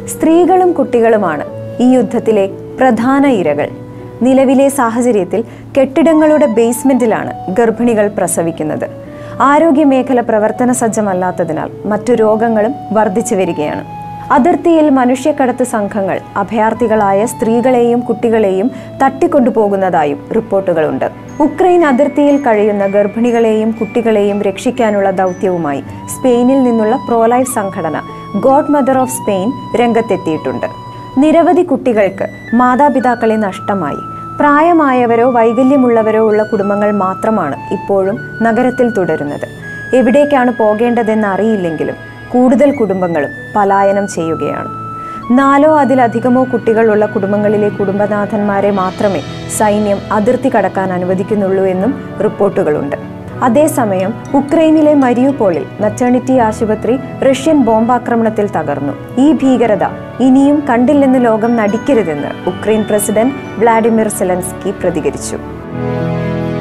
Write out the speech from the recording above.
സ്ത്രീകളും കുട്ടികളുമാണ് ഈ യുദ്ധത്തിലെ പ്രധാന ഇരകൾ നിലവിലെ സാഹചര്യത്തിൽ കെട്ടിടങ്ങളുടെ ബേസ്മെന്റിലാണ് ഗർഭിണികൾ പ്രസവിക്കുന്നത് ആരോഗ്യമേഖല പ്രവർത്തന സജ്ജമല്ലാത്തതിനാൽ മറ്റു രോഗങ്ങളും വർദ്ധിച്ചു വരികയാണ് അതിർത്തിയിൽ മനുഷ്യക്കടത്ത് സംഘങ്ങൾ അഭയാർത്ഥികളായ സ്ത്രീകളെയും കുട്ടികളെയും തട്ടിക്കൊണ്ടുപോകുന്നതായും റിപ്പോർട്ടുകളുണ്ട് ഉക്രൈൻ അതിർത്തിയിൽ കഴിയുന്ന ഗർഭിണികളെയും കുട്ടികളെയും രക്ഷിക്കാനുള്ള ദൗത്യവുമായി സ്പെയിനിൽ നിന്നുള്ള പ്രോലൈഫ് സംഘടന ഗോഡ് മദർ ഓഫ് സ്പെയിൻ രംഗത്തെത്തിയിട്ടുണ്ട് നിരവധി കുട്ടികൾക്ക് മാതാപിതാക്കളെ നഷ്ടമായി പ്രായമായവരോ വൈകല്യമുള്ളവരോ ഉള്ള കുടുംബങ്ങൾ മാത്രമാണ് ഇപ്പോഴും നഗരത്തിൽ തുടരുന്നത് എവിടേക്കാണ് പോകേണ്ടതെന്ന് അറിയില്ലെങ്കിലും കൂടുതൽ കുടുംബങ്ങളും പലായനം ചെയ്യുകയാണ് നാലോ അതിലധികമോ കുട്ടികളുള്ള കുടുംബങ്ങളിലെ കുടുംബനാഥന്മാരെ മാത്രമേ സൈന്യം അതിർത്തി കടക്കാൻ അനുവദിക്കുന്നുള്ളൂ എന്നും റിപ്പോർട്ടുകളുണ്ട് അതേസമയം ഉക്രൈനിലെ മരിയുപോളിൽ മെറ്റേണിറ്റി ആശുപത്രി റഷ്യൻ ബോംബാക്രമണത്തിൽ തകർന്നു ഈ ഭീകരത ഇനിയും കണ്ടില്ലെന്ന് ലോകം നടിക്കരുതെന്ന് ഉക്രൈൻ പ്രസിഡന്റ് വ്ളാഡിമിർ സെലൻസ്കി പ്രതികരിച്ചു